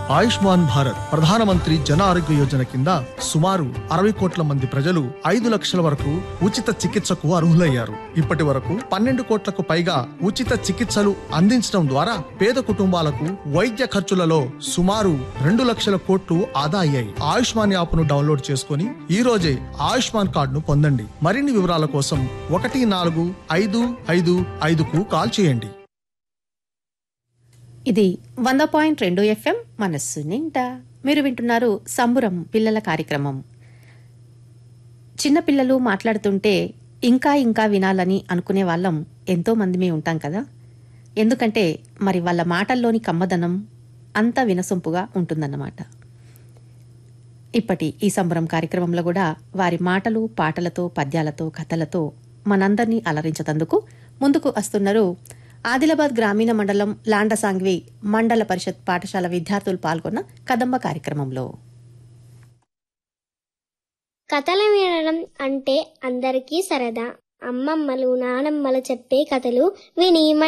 ఆయుష్మాన్ భారత్ ప్రధానమంత్రి జన ఆరోగ్య యోజన కింద సుమారు అరవై కోట్ల మంది ప్రజలు ఐదు లక్షల వరకు ఉచిత చికిత్సకు అర్హులయ్యారు ఇప్పటి వరకు పన్నెండు కోట్లకు పైగా ఉచిత చికిత్సలు అందించడం ద్వారా పేద కుటుంబాలకు వైద్య ఖర్చులలో సుమారు రెండు లక్షల కోట్లు ఆదా అయ్యాయి ఆయుష్మాన్ యాప్ ను డౌన్లోడ్ చేసుకుని ఈ రోజే ఆయుష్మాన్ కార్డును పొందండి మరిన్ని వివరాల కోసం ఒకటి నాలుగు ఐదు ఐదు ఐదుకు కాల్ చేయండి ఇది వంద పాయింట్ రెండు ఎఫ్ఎం మనస్సు నిండా మీరు వింటున్నారు సంబురం పిల్లల కార్యక్రమం చిన్నపిల్లలు మాట్లాడుతుంటే ఇంకా ఇంకా వినాలని అనుకునే వాళ్ళం ఎంతో మందిమే ఉంటాం కదా ఎందుకంటే మరి వాళ్ళ మాటల్లోని కమ్మదనం అంత వినసొంపుగా ఉంటుందన్నమాట ఇప్పటి ఈ సంబరం కార్యక్రమంలో కూడా వారి మాటలు పాటలతో పద్యాలతో కథలతో మనందరినీ అలరించతందుకు ముందుకు వస్తున్నారు ఆదిలాబాద్ గ్రామీణ మండలం లాండసాంగ్వి మండల పరిషత్ పాఠశాల విద్యార్థులు పాల్గొన్న కదంబ కార్యక్రమంలో కథలు వినడం అంటే అందరికీ సరదా అమ్మమ్మలు నానమ్మలు చెప్పే కథలు విని